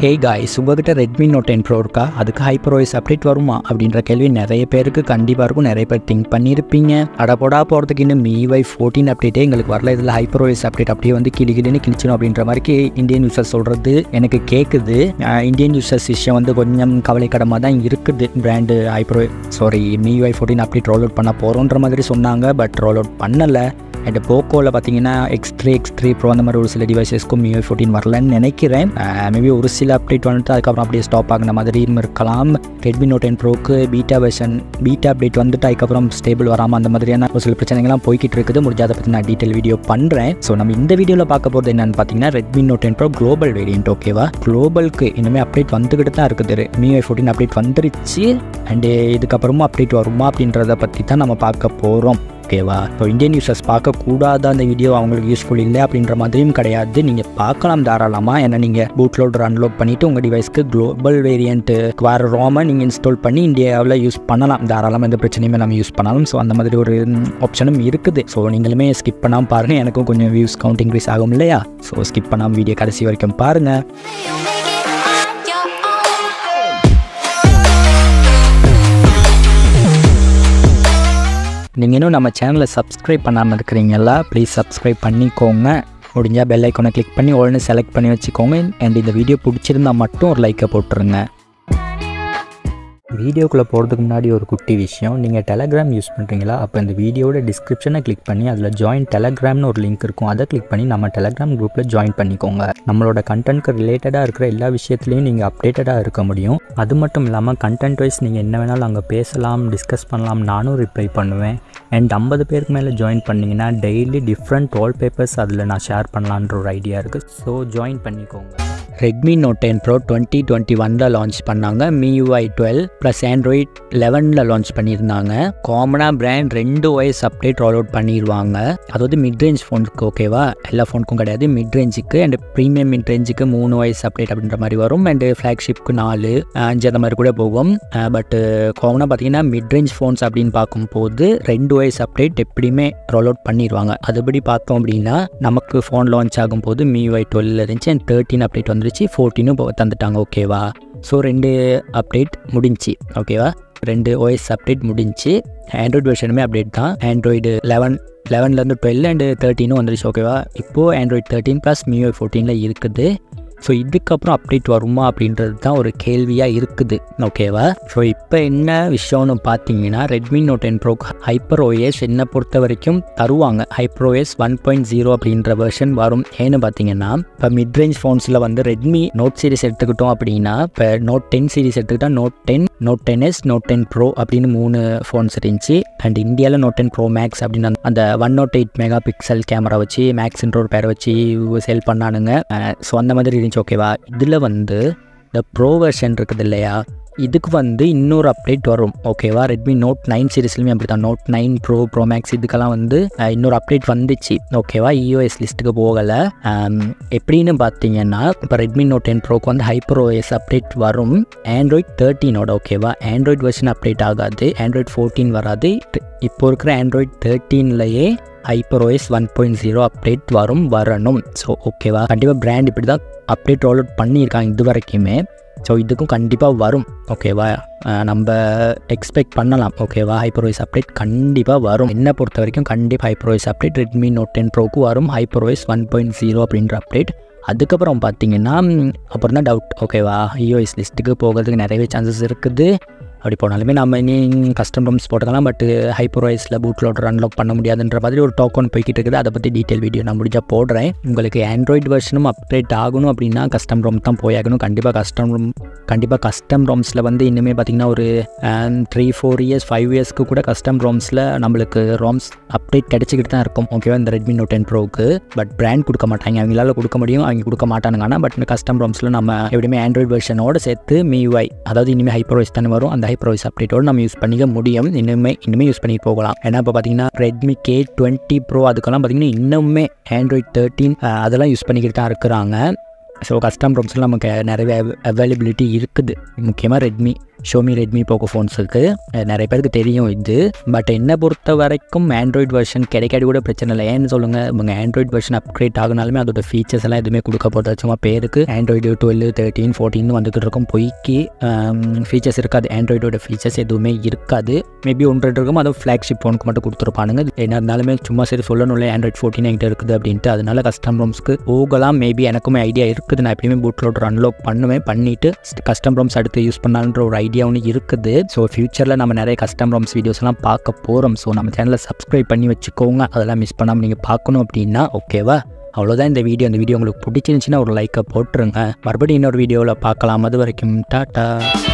ஹே guys உங்ககிட்ட Redmi note ten pro இருக்கா அதுக்கு ஹைப்பர் வாய்ஸ் அப்டேட் வருமா அப்படின்ற கேள்வி நிறைய பேருக்கு கண்டிப்பாக இருக்கும் நிறைய பேர் திங்க் பண்ணியிருப்பீங்க அடப்போடா போகிறதுக்கு இன்னும் MIUI ஃபோர்டீன் அப்டேட்டே எங்களுக்கு வரல இதில் ஹைப்பர் வாய்ஸ் அப்டேட் அப்படியே வந்து கிளி கிளின்னு கிழிச்சிடும் அப்படின்ற மாதிரி இந்தியன் யூசர்ஸ் சொல்கிறது எனக்கு கேட்குது இந்தியன் யூசர்ஸ் விஷயம் வந்து கொஞ்சம் கவலைக்கிடமாக தான் இருக்குது brand hyper sorry MIUI fourteen update roll out பண்ண போகிறோன்ற மாதிரி சொன்னாங்க பட் ரோல் அவுட் பண்ணலை அண்ட் போக்கோவில் பார்த்தீங்கன்னா X three X three pro அந்த மாதிரி ஒரு சில டிவைசஸ்க்கும் MIUI ஃபோர்டீன் வரலன்னு நினைக்கிறேன் மேபி ஒரு சில அப்டேட் வந்துட்டு அதுக்கப்புறம் அப்படியே ஸ்டாப் ஆகின மாதிரியும் இருக்கலாம் ரெட்மி நோட் டென் ப்ரோக்கு பீட்டா வெர்ஷன் பீட்டா அப்டேட் வந்துட்டு அதுக்கப்புறம் ஸ்டேபிள் வராமல் அந்த மாதிரியான ஒரு சில பிரச்சனைகள்லாம் போய்கிட்டு இருக்குது முடிஞ்ச அதை பற்றி நான் டீட்டெயில் வீடியோ பண்ணுறேன் ஸோ நம்ம இந்த வீடியோவில் பார்க்க போகிறது என்னன்னு பார்த்தீங்கன்னா Redmi note ten pro global variant ஓகேவா குளோபலுக்கு இனிமேல் அப்டேட் வந்துக்கிட்டு தான் இருக்குது MIUI ஃபோர்டீன் அப்டேட் வந்துருச்சு அண்டு இதுக்கப்புறமும் அப்டேட் வருமா அப்படின்றத பற்றி தான் நம்ம பார்க்க போகிறோம் ஓகேவா இப்போ இந்தியன் யூசர்ஸ் பார்க்கக்கூடாத அந்த வீடியோ அவங்களுக்கு யூஸ்ஃபுல் இல்லை அப்படின்ற மாதிரியும் கிடையாது நீங்கள் பார்க்கலாம் தாராளமாக ஏன்னா நீங்கள் பூட் லோடர் அன்லோட் பண்ணிவிட்டு உங்கள் டிவைஸ்க்கு குளோபல் வேரியண்ட்டு வேறு ரோமை நீங்கள் இன்ஸ்டால் பண்ணி இந்தியாவில் யூஸ் பண்ணலாம் தாராளமாக எந்த பிரச்சனையுமே நம்ம யூஸ் பண்ணலாம் ஸோ அந்த மாதிரி ஒரு ஆப்ஷனும் இருக்குது ஸோ நீங்களுமே ஸ்கிப் பண்ணாமல் பாருங்கள் எனக்கும் கொஞ்சம் வியூஸ் கவுண்ட் இன்க்ரீஸ் ஆகும் இல்லையா ஸோ ஸ்கிப் பண்ணாமல் வீடியோ கடைசி வரைக்கும் பாருங்கள் You make it on your own. நீங்கள் இன்னும் நம்ம சேனலை சப்ஸ்கிரைப் பண்ணாமல் இருக்கிறீங்களா ப்ளீஸ் சப்ஸ்கிரைப் பண்ணிக்கோங்க முடிஞ்சால் பெல் ஐக்கானை கிளிக் பண்ணி உடனே செலக்ட் பண்ணி வச்சுக்கோங்க அண்ட் இந்த வீடியோ பிடிச்சிருந்தா மட்டும் ஒரு லைக்கை போட்டுருங்க வீடியோக்குள்ளே போகிறதுக்கு முன்னாடி ஒரு குட்டி விஷயம் நீங்கள் டெலகிராம் யூஸ் பண்ணுறீங்களா அப்போ இந்த வீடியோட டிஸ்கிரிப்ஷனை கிளிக் பண்ணி அதில் ஜாயின் டெலகிராம்னு ஒரு லிங்க் இருக்கும் அதை கிளிக் பண்ணி நம்ம டெலகிராம் குரூப்பில் ஜாயின் பண்ணிக்கோங்க நம்மளோட கண்டென்ட்க்கு ரிலேட்டடாக இருக்கிற எல்லா விஷயத்துலையும் நீங்கள் அப்டேட்டடாக இருக்க முடியும் அது மட்டும் இல்லாமல் கண்டென்ட் வைஸ் நீங்கள் என்ன வேணாலும் அங்கே பேசலாம் டிஸ்கஸ் பண்ணலாம் நானும் ரிப்ளை பண்ணுவேன் அண்ட் ஐம்பது பேருக்கு மேலே ஜாயின் பண்ணிங்கன்னா டெய்லி டிஃப்ரெண்ட் வால் பேப்பர்ஸ் அதில் நான் ஷேர் பண்ணலான்ற ஒரு ஐடியா இருக்குது ஸோ ஜாயின் பண்ணிக்கோங்க Redmi note ten pro twenty twenty ஒனில் லான்ச் பண்ணாங்க MIUI டுவெல் ப்ளஸ் ஆண்ட்ராய்ட் லெவனில் லான்ச் பண்ணியிருந்தாங்க காமனாக பிராண்ட் ரெண்டு ஒய்ஸ் அப்டேட் ரோல் அவுட் பண்ணிடுவாங்க அதாவது மிட் ரேஞ்ச் ஃபோனுக்கு ஓகேவா எல்லா ஃபோனுக்கும் கிடையாது மிட் ரேஞ்சுக்கு அண்ட் ப்ரீமியம் மிட் ரேஞ்சுக்கு மூணு ஒய்ஸ் அப்டேட் அப்படின்ற மாதிரி வரும் அண்ட் ஃப்ளாக்ஷிப்க்கு நாலு அஞ்சு அந்த மாதிரி கூட போகும் பட் காமனாக பார்த்தீங்கன்னா மிட் ரேஞ்ச் ஃபோன்ஸ் அப்படின்னு பார்க்கும்போது ரெண்டு ஒய்ஸ் அப்டேட் எப்படியுமே ரோல் அவுட் பண்ணிடுவாங்க அதுபடி பார்த்தோம் அப்படின்னா நமக்கு ஃபோன் லான்ச் ஆகும்போது MIUI டுவெல் இருந்துச்சு அண்ட் தேர்ட்டின் அப்டேட் வந்துருச்சு ஃபோர்டீனும் இப்போ தந்துட்டாங்க ஓகேவா ஸோ ரெண்டு அப்டேட் முடிஞ்சுச்சு ஓகேவா ரெண்டு ஓஎஸ் அப்டேட் முடிஞ்சுச்சு ஆண்ட்ராய்டு வெர்ஷனுமே அப்டேட் தான் ஆண்ட்ராய்டு லெவன் லெவன்லேருந்து டுவெல் அண்டு தேர்ட்டினும் வந்துருச்சு ஓகேவா இப்போது ஆண்ட்ராய்டு தேர்ட்டின் ப்ளஸ் MIUI ஃபோர்டீனில் இருக்குது ஸோ இதுக்கப்புறம் அப்டேட் வருமா அப்படின்றது தான் ஒரு கேள்வியாக இருக்குது ஓகேவா ஸோ இப்போ என்ன விஷயம்னு பார்த்தீங்கன்னா Redmi note ten pro hyper OS என்னை பொறுத்த வரைக்கும் தருவாங்க hyper OS one point zero அப்படின்ற வெர்ஷன் வரும் ஏன்னு பார்த்தீங்கன்னா இப்போ மிட் ரேஞ்ச் ஃபோன்ஸில் வந்து ரெட்மி நோட் சீரிஸ் எடுத்துக்கிட்டோம் அப்படின்னா இப்போ நோட் டென் சீரிஸ் எடுத்துக்கிட்டால் note ten note ten S note ten pro அப்படின்னு மூணு ஃபோன்ஸ் இருந்துச்சு அண்ட் இந்தியாவில் நோட் டென் ப்ரோ மேக்ஸ் அப்படின்னு அந்த- அந்த one note eight mega pixel camera வச்சு மேக்ஸ்ன்ற ஒரு பேரை வச்சு செல் பண்ணானுங்க ஸோ அந்த மாதிரி இருந்துச்சு ஓகேவா இதில் வந்து இந்த ப்ரோ வெர்ஷன் இருக்குது இல்லையா இதுக்கு வந்து இன்னொரு அப்டேட் வரும் ஓகேவா ரெட்மி நோட் நைன் சீரிஸ்லையுமே அப்படி தான் note nine pro pro max இதுக்கெல்லாம் வந்து அஹ், இன்னொரு அப்டேட் வந்துச்சு ஓகேவா இஓஎஸ் லிஸ்ட்டுக்கு போகலை எப்படின்னு பார்த்தீங்கன்னா இப்போ ரெட்மி நோட் டென் ப்ரோக்கு வந்து ஹைப்பர் ஓஎஸ் அப்டேட் வரும் ஆண்ட்ராய்ட் தேர்ட்டீனோட ஓகேவா ஆண்ட்ராய்ட் வெர்ஷன் அப்டேட் ஆகாது ஆண்ட்ராய்ட் ஃபோர்டீன் வராது இப்போ இருக்கிற ஆண்ட்ராய்ட் தேர்ட்டீன்லையே hyper OS one point zero update வரும் வரணும் ஸோ ஓகேவா கண்டிப்பாக பிராண்ட் இப்படி தான் அப்டேட் ரோல் அவுட் பண்ணியிருக்காங்க இது வரைக்குமே ஸோ இதுக்கும் கண்டிப்பாக வரும் ஓகேவா அஹ் நம்ம எக்ஸ்பெக்ட் பண்ணலாம் ஓகேவா ஹைப்பர் வாய்ஸ் அப்டேட் கண்டிப்பாக வரும் என்னை பொறுத்த வரைக்கும் கண்டிப்பாக hyper voice update Redmi note ten ப்ரோக்கு வரும் hyper voice one point zero அப்படின்ற அப்டேட் அதுக்கப்புறம் பார்த்தீங்கன்னா ம், அப்புறம் தான் டவுட் ஓகேவா இஓஎஸ் லிஸ்ட்டுக்கு போகிறதுக்கு நிறையவே சான்சஸ் இருக்குது அப்படி போனாலுமே நம்ம இனி கஸ்டம் ரூம்ஸ் போட்டுக்கலாம் பட் ஹைப்பர் வாய்ஸில் பூட் லோடர் அன்லாக் பண்ண முடியாதுன்ற மாதிரி ஒரு டோக்கன் போய்கிட்டு இருக்குது அதை பற்றி டீட்டெயில் வீடியோ நான் முடிஞ்சால் போடுறேன் உங்களுக்கு ஆண்ட்ராய்டு வெர்ஷனும் அப்டேட் ஆகணும் அப்படின்னா கஸ்டம் ரோம் தான் போயாகணும் கண்டிப்பாக கஸ்டம் ரூம் கண்டிப்பாக கஸ்டம் ரோம்ஸில் வந்து இன்னுமே பார்த்திங்கன்னா ஒரு த்ரீ ஃபோர் இயர்ஸ் ஃபைவ் இயர்ஸ்க்கு கூட கஸ்டம் ரோம்ஸில் நம்மளுக்கு ரோம்ஸ் அப்டேட் கிடைச்சிக்கிட்டு தான் இருக்கும் ஓகேவா இந்த ரெட்மி நோட் டென் ப்ரோக்கு பட் பிராண்ட் கொடுக்க மாட்டாங்க அவங்களால கொடுக்க முடியும் அவங்க கொடுக்க மாட்டானுங்க ஆனால் பட் கஸ்டம் ரோம்ஸில் நம்ம எப்படியுமே ஆண்ட்ராய்டு வெர்ஷனோட சேர்த்து MIUI அதாவது இனிமேல் ஹைப்பர் வாய்ஸ் தானே வரும் அந்த ஹைப்பர் வாய்ஸ் அப்டேட்டோடு நம்ம யூஸ் பண்ணிக்க முடியும் இன்னுமே இன்னுமே யூஸ் பண்ணி போகலாம் ஏன்னா இப்போ பார்த்தீங்கன்னா ரெட்மி கே டுவெண்ட்டி ப்ரோ அதுக்கெல்லாம் பார்த்தீங்கன்னா இன்னுமே ஆண்ட்ராய்ட் தேர்ட்டீன் அதெல்லாம் யூஸ் பண்ணிக்கிட்டு தான் இருக்கிறாங்க ஸோ கஸ்டம் ரோம்ஸில் நமக்கு நிறைய அவைலபிலிட்டி இருக்குது முக்கியமாக ரெட்மி ஷோமி ரெட்மி போக்கோ ஃபோன்ஸுக்கு நிறைய பேருக்கு தெரியும் இது பட் என்னை பொறுத்த வரைக்கும் ஆண்ட்ராய்டு வெர்ஷன் கிடைக்காது கூட பிரச்சனை இல்லை ஏன்னு சொல்லுங்கள் உங்கள் ஆண்ட்ராய்டு வெர்ஷன் அப்கிரேட் ஆகுனாலுமே அதோட ஃபீச்சர்ஸ் எல்லாம் எதுவுமே கொடுக்க போகிறது சும்மா பேருக்கு ஆண்ட்ராய்டு டுவெல் தேர்ட்டீன் ஃபோர்டீன் வந்துக்கிட்டு இருக்கும் பொய்க்கு ஃபீச்சர்ஸ் இருக்காது ஆண்ட்ராய்டோட ஃபீச்சர்ஸ் எதுவுமே இருக்காது மேபி ஒன்று இருக்கும் அதுவும் ஃப்ளாக்ஷிப் ஃபோனுக்கு மட்டும் கொடுத்துருப்பானுங்க என்ன இருந்தாலுமே சும்மா சரி சொல்லணும்ல ஆண்ட்ராய்ட் ஃபோர்டீன் என்கிட்ட இருக்குது அப்படின்ட்டு அதனால கஸ்டம் ரோம்ஸ்க்கு போகலாம் மேபி எனக்குமே ஐடியா இருக்குது நான் எப்பயுமே பூட்லோட் அன்லோக் பண்ணுவேன் பண்ணிவிட்டு கஸ்டம் ரோம்ஸ் அடுத்து யூஸ் பண்ணலான்ற ஒரு ஐடியா ஒன்று இருக்குது ஸோ ஃபியூச்சரில் நம்ம நிறைய கஸ்டம் ரோம்ஸ் வீடியோஸ்லாம் பார்க்க போகிறோம் ஸோ நம்ம சேனலை சப்ஸ்கிரைப் பண்ணி வச்சுக்கோங்க அதெல்லாம் மிஸ் பண்ணாமல் நீங்கள் பார்க்கணும் அப்படின்னா ஓகேவா அவ்வளோதான் இந்த வீடியோ இந்த வீடியோ உங்களுக்கு பிடிச்சிருந்துச்சின்னா ஒரு லைக்கை போட்டுருங்க மறுபடியும் இன்னொரு வீடியோவில் பார்க்கலாம் அது வரைக்கும் டாட்டா